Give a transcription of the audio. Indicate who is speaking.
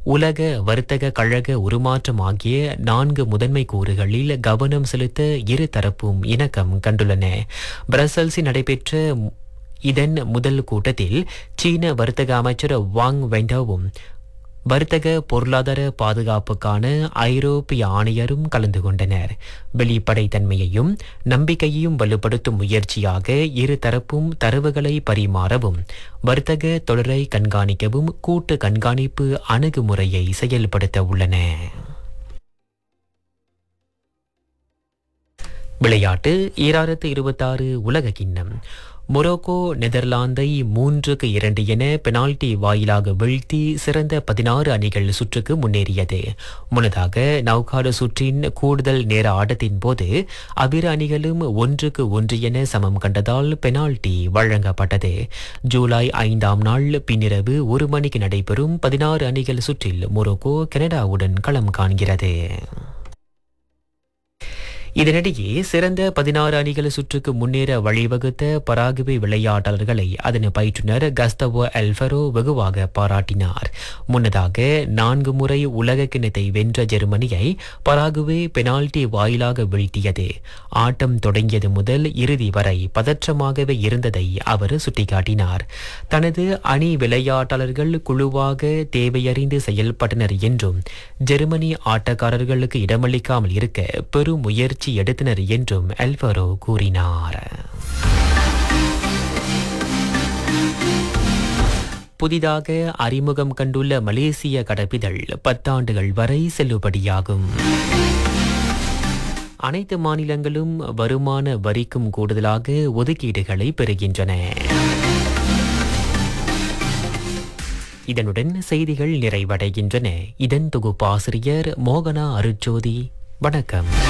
Speaker 1: உலக வர்த்தக கழக உருமாற்றம் ஆகிய நான்கு முதன்மை கூறுகளில் கவனம் செலுத்த இரு தரப்பும் இணக்கம் கண்டுள்ளன பிரசல்ஸில் நடைபெற்ற இதன் முதல் கூட்டத்தில் சீன வர்த்தக அமைச்சர் வாங் வெண்டாவும் வர்த்தக பொருளாதார பாதுகாப்புக்கான ஐரோப்பிய ஆணையரும் கலந்து கொண்டனர் வெளிப்படைத்தன்மையையும் நம்பிக்கையையும் வலுப்படுத்தும் முயற்சியாக இரு தரப்பும் தரவுகளை பரிமாறவும் வர்த்தக தொடரை கண்காணிக்கவும் கூட்டு கண்காணிப்பு அணுகுமுறையை செயல்படுத்த உள்ளன விளையாட்டு ஈராயிரத்து இருபத்தாறு உலக கிண்ணம் மொரோக்கோ நெதர்லாந்தை மூன்றுக்கு இரண்டு என பெனால்டி வாயிலாக வீழ்த்தி சிறந்த பதினாறு அணிகள் சுற்றுக்கு முன்னேறியது முன்னதாக நௌகாடு சுற்றின் கூடுதல் நேர ஆட்டத்தின் போது அவ்விரு அணிகளும் ஒன்றுக்கு ஒன்று என சமம் கண்டதால் பெனால்டி வழங்கப்பட்டது ஜூலை ஐந்தாம் நாள் பின்னிரவு ஒரு மணிக்கு நடைபெறும் பதினாறு அணிகள் சுற்றில் மொரோக்கோ கனடாவுடன் களம் காண்கிறது இதனிடையே சிறந்த பதினாறு அணிகள் சுற்றுக்கு முன்னேற வழிவகுத்த பராகுவே விளையாட்டாளர்களை அதன் பயிற்றுனர் கஸ்தவோ எல்ஃபரோ வெகுவாக பாராட்டினார் முன்னதாக நான்கு முறை உலக கிண்ணத்தை வென்ற ஜெர்மனியை பராகுவே பெனால்டி வாயிலாக வீழ்த்தியது ஆட்டம் தொடங்கியது முதல் இறுதி வரை பதற்றமாகவே இருந்ததை அவர் சுட்டிக்காட்டினார் தனது அணி விளையாட்டாளர்கள் குழுவாக தேவையறிந்து செயல்பட்டனர் என்றும் ஜெர்மனி ஆட்டக்காரர்களுக்கு இடமளிக்காமல் இருக்க பெரும் முயற்சி எடுத்தனர் என்றும் அல்வரோ கூறினார் புதிதாக அறிமுகம் கண்டுள்ள மலேசிய கடப்பிதழ் பத்தாண்டுகள் வரை செல்லுபடியாகும் அனைத்து மாநிலங்களும் வருமான வரிக்கும் கூடுதலாக ஒதுக்கீடுகளை பெறுகின்றன இதனுடன் செய்திகள் நிறைவடைகின்றன இதன் தொகுப்பாசிரியர் மோகனா அருட்ஜோதி வணக்கம்